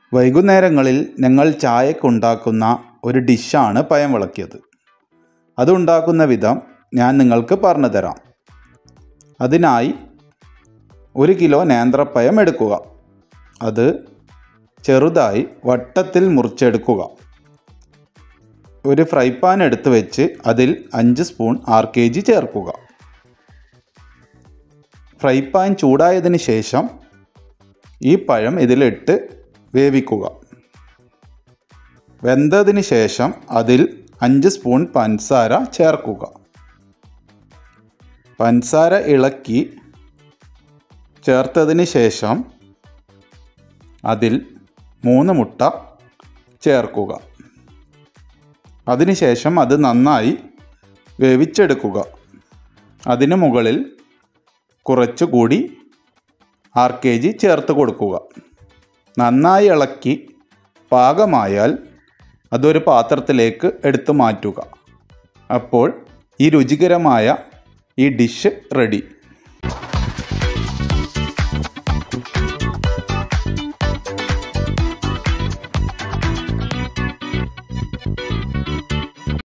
വൈകുന്നേരങ്ങളിൽ ഞങ്ങൾ ചായക്കുണ്ടാക്കുന്ന ഒരു ഡിഷാണ് പയം വിളക്കിയത് അതുണ്ടാക്കുന്ന വിധം ഞാൻ നിങ്ങൾക്ക് പറഞ്ഞു തരാം അതിനായി ഒരു കിലോ നേന്ത്രപ്പഴം എടുക്കുക അത് ചെറുതായി വട്ടത്തിൽ മുറിച്ചെടുക്കുക ഒരു ഫ്രൈ പാൻ എടുത്ത് വെച്ച് അതിൽ അഞ്ച് സ്പൂൺ ആർ കെ ജി ചേർക്കുക ഫ്രൈ പാൻ ചൂടായതിന് ശേഷം ഈ പഴം ഇതിലിട്ട് വേവിക്കുക വെന്തതിന് ശേഷം അതിൽ അഞ്ച് സ്പൂൺ പഞ്ചസാര ചേർക്കുക പഞ്ചസാര ഇളക്കി ചേർത്തതിന് ശേഷം അതിൽ മൂന്ന് മുട്ട ചേർക്കുക അതിനുശേഷം അത് നന്നായി വേവിച്ചെടുക്കുക അതിന് മുകളിൽ കുറച്ചുകൂടി ആർ കെ ജി ചേർത്ത് കൊടുക്കുക നന്നായി ഇളക്കി പാകമായാൽ അതൊരു പാത്രത്തിലേക്ക് എടുത്തു മാറ്റുക അപ്പോൾ ഈ രുചികരമായ ഈ ഡിഷ് റെഡി